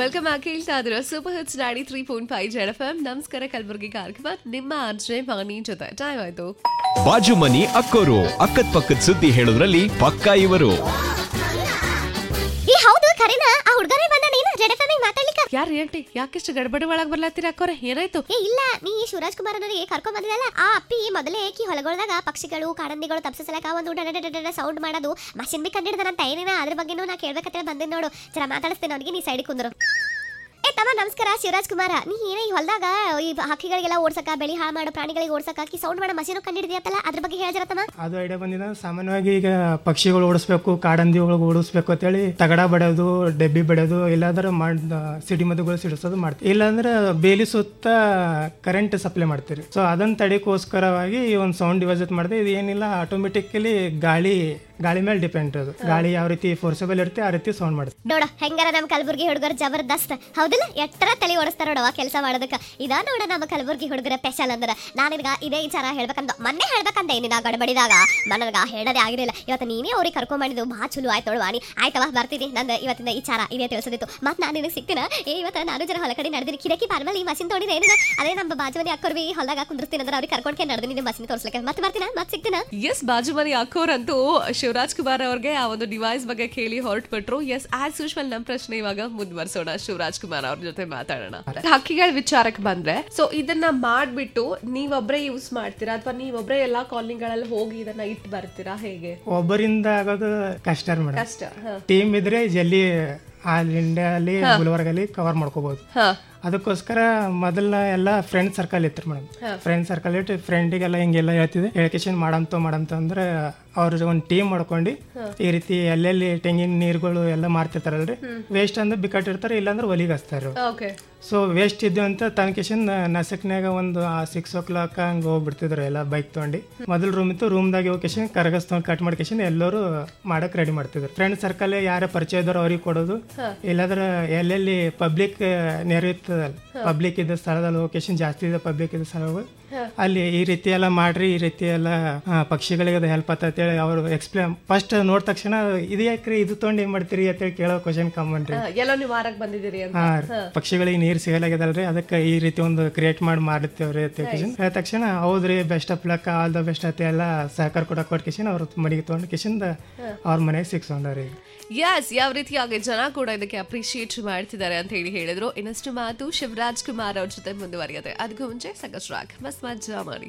Welcome ಆಗಿ ಕೇಳ್ತಾ ಇದ್ರು ಸೂಪರ್ ಹಿಟ್ಸ್ ನಾಡಿ three point five Z F M ನಮಸ್ಕಾರ ಕಲಬುರಗಿ ಕಾರ್ಯಕ್ರಮ ನಿಮ್ಮ ಆರ್ಜೆ ಮಾನಿ ಜೊತೆ ಟೈಮ್ ಆಯ್ತು ಬಾಜು ಮನಿ ಅಕ್ಕೋರು ಅಕ್ಕದ್ ಪಕ್ಕದ ಸುದ್ದಿ ಹೇಳೋದ್ರಲ್ಲಿ ಪಕ್ಕಾ ಇವರು ಈ ಹೌದು ಖರೇನ ಆ ಹುಡುಗರೇ ಬಂದ ನೀನು ರೆಡ್ ಎಫ್ ಮಾತಾಡ್ಲಿಕ್ಕ ಯಾರು ಹೇಳ್ತಿ ಯಾಕಿಷ್ಟು ಗಡಬಡಿ ಒಳಗ್ ಬರ್ಲಾತೀರ ಅಕ್ಕೋರೆ ಏನಾಯ್ತು ಏ ಇಲ್ಲ ನೀ ಶಿವರಾಜ್ ಕುಮಾರ್ ಅವರಿಗೆ ಕರ್ಕೊಂಡ್ ಬಂದಿದ್ದಲ್ಲ ಆ ಅಪ್ಪಿ ಮೊದಲೇ ಕಿ ಹೊಲಗೊಳದಾಗ ಪಕ್ಷಿಗಳು ಕಾಡಂದಿಗಳು ತಪ್ಪಿಸಲಕ ಒಂದು ಡಡ ಸೌಂಡ್ ಮಾಡೋದು ಮಷಿನ್ ಬಿ ಕಂಡಿಡ್ದಾನಂತ ಏನೇನ ಅದ್ರ ಬಗ್ಗೆನೂ ನಾ ಕೇಳ್ಬೇಕಂತ ಬಂದಿದ್ ನೋಡು ಜರ ಮಾತಾಡಿಸ್ತೇನೆ ಅವನಿಗೆ ನೀ ಸೈಡ್ ಕುಂದ್ರು ಏ ತಮ್ಮ ನಮಸ್ಕಾರ ಶಿವರಾಜ್ ಕುಮಾರ ನೀ ಏನೇ ಈ ಹೊಲದಾಗ ಈ ಹಕ್ಕಿಗಳಿಗೆಲ್ಲ ಓಡ್ಸಕ ಬೆಳಿ ಹಾಳು ಮಾಡೋ ಪ್ರಾಣಿಗಳಿಗೆ ಓಡ್ಸಕ ಕಿ ಸೌಂಡ್ ಮಾಡೋ ಮಷೀನು ಕಂಡಿಡ್ದಿಯತ್ತಲ್ಲ ಅದ್ರ ಬಗ್ಗೆ ಹೇಳ್ಜರ ತಮ್ಮ ಅದು ಐಡಿಯಾ ಬಂದಿದೆ ಸಾಮಾನ್ಯವಾಗಿ ಈಗ ಪಕ್ಷಿಗಳು ಓಡಿಸ್ಬೇಕು ಕಾಡಂದಿಗಳು ಓಡಿಸ್ಬೇಕು ಅಂತೇಳಿ ತಗಡ ಬಡಿಯೋದು ಡಬ್ಬಿ ಬಡಿಯೋದು ಇಲ್ಲಾಂದ್ರೆ ಮಾಡ್ ಸಿಡಿ ಮದ್ದುಗಳು ಸಿಡಿಸೋದು ಮಾಡ್ತೀವಿ ಇಲ್ಲಾಂದ್ರೆ ಬೇಲಿ ಸುತ್ತ ಕರೆಂಟ್ ಸಪ್ಲೈ ಮಾಡ್ತೀರಿ ಸೊ ಅದನ್ನ ತಡೆಗೋಸ್ಕರವಾಗಿ ಈ ಒಂದು ಸೌಂಡ್ ಡಿವೈಸ್ ಮಾಡಿದೆ ಇದು ಏನಿಲ್ಲ ಆಟೋಮೆಟಿಕಲಿ ಗಾಳಿ ಗಾಳಿ ಮೇಲೆ ಡಿಪೆಂಡ್ ಅದು ಗಾಳಿ ಯಾವ ರೀತಿ ಫೋರ್ಸಬಲ್ ಇರುತ್ತೆ ಆ ರೀತಿ ಸೌಂಡ್ ಮಾಡುತ್ತೆ ನೋಡ ಹೆಂಗಾರ ನಮ್ಮ ಕಲಬುರ್ಗಿ ಹುಡುಗರು ಜಬರ್ದಸ್ತ್ ಹೌದಿಲ್ಲ ಎಟ್ಟರ ತಲೆ ಓಡಿಸ್ತಾರ ನೋಡವ ಕೆಲಸ ಮಾಡೋದಕ್ಕ ಇದ ನೋಡ ನಮ್ಮ ಕಲಬುರ್ಗಿ ಹುಡುಗರ ಸ್ಪೆಷಲ್ ಅಂದ್ರ ನಾನಿನ್ಗ ಇದೇ ವಿಚಾರ ಹೇಳ್ಬೇಕಂದ ಮೊನ್ನೆ ಹೇಳ್ಬೇಕಂದ ಏನಿದ ಗಡಬಡಿದಾಗ ನನಗ ಹೇಳದೇ ಆಗಿರಲಿಲ್ಲ ಇವತ್ತು ನೀನೇ ಅವ್ರಿಗೆ ಕರ್ಕೊಂಡ್ ಮಾಡಿದ್ದು ಬಾ ಚಲೋ ಆಯ್ತು ನೋಡುವ ನೀ ಆಯ್ತವ ಬರ್ತೀನಿ ನಂದು ಇವತ್ತಿಂದ ವಿಚಾರ ಇದೇ ತಿಳಿಸೋದಿತ್ತು ಮತ್ ನಾನು ನಿನಗೆ ಸಿಗ್ತೀನ ಏ ಇವತ್ತು ನಾನು ಜನ ಹೊಲ ಕಡೆ ನಡೆದಿನಿ ಕಿಡಕಿ ಪಾರ್ಮಲ್ ಈ ಮಷಿನ್ ತೊಗೊಂಡಿದ್ದೆ ಏನಿದೆ ಅದೇ ನಮ್ಮ ಬಾಜು ಮನೆ ಅಕ್ಕರ್ವಿ ಹೊಲದಾಗ ಕುಂದಿರ್ತೀನಿ ಅಂದ್ರೆ ಅವ್ರಿಗೆ ಕರ್ಕೊಂಡ್ಕೆ ನಡೆದಿನಿ ಮಷಿನ್ ತೋರಿಸ್ಲಿಕ್ಕೆ ಮತ್ತೆ ಬರ್ತೀನ ಮತ್ತೆ ಸಿಗ್ತೀನ ಎಸ್ ಬಾಜು ಮನಿ ಅಕ್ಕೋರಂತೂ ಶಿವರಾಜ್ ಕುಮಾರ್ ಅವ್ರಿಗೆ ಆ ಒಂದು ಡಿವೈಸ್ ಬಗ್ಗೆ ಕೇಳಿ ಹೊರಟ್ಬಿಟ್ರು ಎಸ್ ಆಸ್ ಯೂಶುವಲ್ ನಮ್ಮ ಪ್ರಶ್ನೆ ಇವಾಗ ಮುಂದುವರ್ಸೋಣ ಶಿವರಾಜ್ ಕುಮಾರ್ ಅವ್ರ ಜೊತೆ ಮಾತಾಡೋಣ ಹಕ್ಕಿಗಳ ವಿಚಾರಕ್ಕೆ ಬಂದ್ರೆ ಸೊ ಇದನ್ನ ಮಾಡ್ಬಿಟ್ಟು ನೀವೊಬ್ರೇ ಯೂಸ್ ಮಾಡ್ತೀರಾ ಅಥವಾ ನೀವೊಬ್ರೇ ಎಲ್ಲಾ ಕಾಲನಿಗಳಲ್ಲಿ ಹೋಗಿ ಇದನ್ನ ಇಟ್ಟು ಬರ್ತೀರಾ ಹೇಗೆ ಒಬ್ಬರಿಂದ ಆಗೋದು ಕಷ್ಟ ಮೇಡಮ್ ಕಷ್ಟ ಹ. ಟೀಮ್ ಇದ್ರೆ ಜಲ್ದಿ ಆಲ್ ಇಂಡಿಯಾ ಅಲ್ಲಿ ಗುಲ್ಬರ್ಗಲ್ಲಿ ಕವರ್ ಮಾಡ್ಕೋಬಹುದು ಹ ಅದಕ್ಕೋಸ್ಕರ ಮೊದಲ ಎಲ್ಲ ಫ್ರೆಂಡ್ ಸರ್ಕಲ್ ಇತ್ತು ಮೇಡಮ್ ಫ್ರೆಂಡ್ ಸರ್ಕಲ್ ಇಟ್ಟು ಫ್ರೆಂಡಿಗೆಲ್ಲ ಹಿಂಗೆಲ್ಲ ಹೇಳ್ತಿದ್ದೆ ಎಜುಕೇಶನ್ ಮಾಡಂತ ಮಾಡಂತ ಅಂದ್ರೆ ಅವ್ರ ಒಂದು ಟೀಮ್ ಮಾಡ್ಕೊಂಡು ಈ ರೀತಿ ಎಲ್ಲೆಲ್ಲಿ ತೆಂಗಿನ ನೀರುಗಳು ಎಲ್ಲ ಮಾರ್ತಿರ್ತಾರಲ್ರಿ ವೇಸ್ಟ್ ಅಂದ್ರೆ ಬಿಕ್ಕಟ್ಟಿರ್ತಾರೆ ಇಲ್ಲಾಂದ್ರೆ ಒಲಿಗೆ ಹಚ್ತಾರೆ ಓಕೆ ಸೊ ವೇಸ್ಟ್ ಇದ್ದು ಅಂತ ತನಕೇಶನ್ ನಸಕ್ನಾಗ ಒಂದು ಸಿಕ್ಸ್ ಓ ಕ್ಲಾಕ್ ಹಂಗೆ ಹೋಗ್ಬಿಡ್ತಿದ್ರು ಎಲ್ಲ ಬೈಕ್ ತೊಗೊಂಡು ಮೊದಲು ರೂಮ್ ಇತ್ತು ರೂಮ್ದಾಗ ಹೋಗ್ಕೇಶನ್ ಕರಗಸ್ ತೊಗೊಂಡು ಕಟ್ ಮಾಡ್ಕೇಶನ್ ಎಲ್ಲರೂ ಮಾಡಕ್ ರೆಡಿ ಮಾಡ್ತಿದ್ರು ಫ್ರೆಂಡ್ ಸರ್ಕಲ್ ಯಾರ ಪರಿಚಯ ಇದ್ದವ್ರು ಅವ್ರಿಗೆ ಕೊಡೋದು ಇಲ್ಲಾಂದ್ರೆ ಎಲ್ಲೆಲ್ಲಿ ಪಬ್ಲಿಕ್ ನೆರೆ ಇರ್ತದಲ್ಲ ಪಬ್ಲಿಕ್ ಇದ್ದ ಸ್ಥಳದಲ್ಲಿ ಲೊಕೇಶನ್ ಜಾಸ್ತಿ ಇದೆ ಪಬ್ಲಿಕ್ ಇದ್ದ ಸ್ಥಳಗಳು ಅಲ್ಲಿ ಈ ರೀತಿ ಎಲ್ಲ ಮಾಡ್ರಿ ಈ ರೀತಿ ಎಲ್ಲ ಆ, ಪಕ್ಷಿಗಳಿಗೆ ಅದು ಹೆಲ್ಪ್ ಅಂತೇಳಿ ಅವರು ಎಕ್ಸ್ಪ್ಲೇನ್ ಫಸ್ಟ್ ನೋಡಿದ ತಕ್ಷಣ ಇದು ಯಾಕ್ರಿ ಇದು ತೊಗೊಂಡು ಏನ್ ಮಾಡ್ತೀರಿ ಅಂತೇಳಿ ಕೇಳೋ ಕ್ವಶನ್ ಕಾಮನ್ ರೀ ಎಲ್ಲೋ ನೀವು ಮಾರಕ್ ಬಂದಿದ್ದೀರಿ ಅಂತ ಹಾ ಪಕ್ಷಿಗಳಿಗೆ ನೀರು ಸಿಗಲಾಗ್ಯದಲ್ರಿ ಅದಕ್ಕೆ ಈ ರೀತಿ ಒಂದು ಕ್ರಿಯೇಟ್ ಮಾಡಿ ಮಾಡ್ತೇವ್ರಿ ಅಂತ ಕಿಶನ್ ಹೇಳಿದ ತಕ್ಷಣ ಹೌದ್ರಿ best of luck all the best ಅಂತ ಎಲ್ಲ ಸಹಕಾರ ಕೊಡಕ್ ಕೊಟ್ಟು ಕಿಶನ್ ಅವ್ರ ಮನೆಗೆ ತೊಗೊಂಡು ಕಿಶನ್ ಅವ್ರ ಮನೆಗೆ ಸಿಕ್ಸ್ಕೊಂಡ್ರಿ ಯಸ್ ಯಾವ ರೀತಿಯಾಗಿ ಜನ ಕೂಡ ಇದಕ್ಕೆ ಅಪ್ರಿಶಿಯೇಟ್ ಮಾಡ್ತಿದ್ದಾರೆ ಅಂತ ಹೇಳಿ ಹೇಳಿದ್ರು ಇನ್ನಷ್ಟು ಮಾತು ಶಿವರಾಜ್ ಕುಮಾರ್ ಅವ್ರ ಜೊತೆ ಮುಂದುವರಿಯುತ್ತೆ ಅದಕ್ಕೂ ಮುಂಚೆ ಸಾಕಷ್ಟು ರಾಗ್ ಮಸ್ತ್ ಮಜಾ ಮಾಡಿ